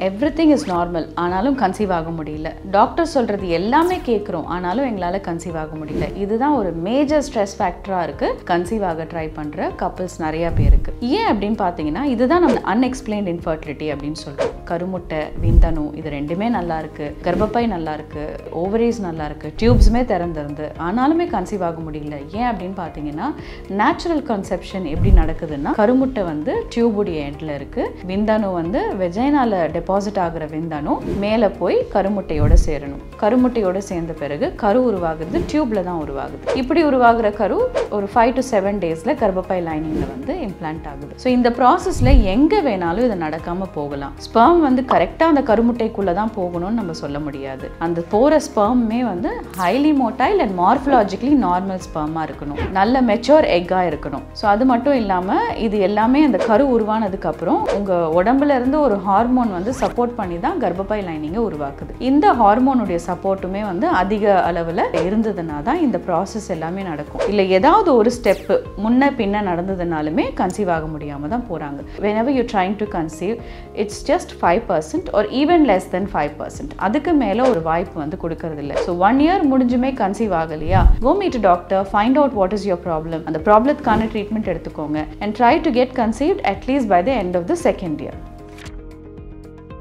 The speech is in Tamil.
எவ்ரி திங் இஸ் நார்மல் ஆனாலும் கன்சீவ் ஆக முடியல டாக்டர் சொல்கிறது எல்லாமே கேட்குறோம் ஆனாலும் எங்களால் கன்சீவ் ஆக முடியல இதுதான் ஒரு மேஜர் ஸ்ட்ரெஸ் ஃபேக்டராக இருக்குது கன்சீவ் ஆக ட்ரை பண்ணுற கப்புள்ஸ் நிறையா பேருக்கு ஏன் அப்படின்னு பார்த்தீங்கன்னா இதுதான் நம்ம அன்எக்ஸ்பிளைன்ட் இன்ஃபர்டிலிட்டி அப்படின்னு சொல்கிறோம் கருமுட்டை விந்தணு இது ரெண்டுமே நல்லா இருக்கு கர்ப்பப்பை நல்லா இருக்கு ஓவரீஸ் நல்லா இருக்கு டியூப்ஸுமே திறந்திருந்து ஆனாலுமே கன்சீவ் ஆக முடியல ஏன் அப்படின்னு பார்த்தீங்கன்னா நேச்சுரல் கன்செப்ஷன் எப்படி நடக்குதுன்னா கருமுட்டை வந்து டியூபுடைய எண்டில் இருக்கு விந்தணு வந்து வெஜைனால டெபாசிட் ஆகுற விந்தணு மேலே போய் கருமுட்டையோட சேரணும் கருமுட்டையோட சேர்ந்த பிறகு கரு உருவாகுது டியூப்ல தான் உருவாகுது இப்படி உருவாகுற கரு ஒரு ஃபைவ் டு செவன் டேஸ்ல கர்ப்பப்பை லைனிங்ல வந்து இம்ப்ளான்ட் ஆகுது ஸோ இந்த ப்ராசஸ்ல எங்க வேணாலும் இது நடக்காம போகலாம் ஸ்பெர்ம் வந்து கரெக்டாக அந்த கருமுட்டைக்குள்ள தான் போகணும்னு நம்ம சொல்ல முடியாது அந்த போற ஸ்பெர்மே வந்து highly motile and morphologically normal ஸ்பெர்மாக இருக்கணும் நல்ல மெச்சோர் எக்காக இருக்கணும் ஸோ அது மட்டும் இல்லாமல் இது எல்லாமே அந்த கரு உருவானதுக்கு அப்புறம் உங்கள் உடம்புல இருந்து ஒரு ஹார்மோன் வந்து சப்போர்ட் பண்ணி தான் கர்ப்பப்பை லைனிங்கை உருவாக்குது இந்த ஹார்மோனுடைய சப்போர்ட்டுமே வந்து அதிக அளவில் இருந்ததுனா தான் இந்த ப்ராசஸ் எல்லாமே நடக்கும் இல்லை ஏதாவது ஒரு ஸ்டெப்பு முன்ன பின்ன நடந்ததுனாலுமே கன்சீவ் ஆக முடியாமல் தான் போகிறாங்க whenever you trying to conceive it's just five percent or even less than five percent அதுக்கு மேலே ஒரு வாய்ப்பு வந்து கொடுக்கறது இல்லை ஸோ ஒன் இயர் முடிஞ்சுமே கன்சீவ் ஆகலையா go meet doctor find out what is your problem அந்த ப்ராப்ளத்துக்கான ட்ரீட்மெண்ட் எடுத்துக்கோங்க and try to get conceived at least by the end of the second year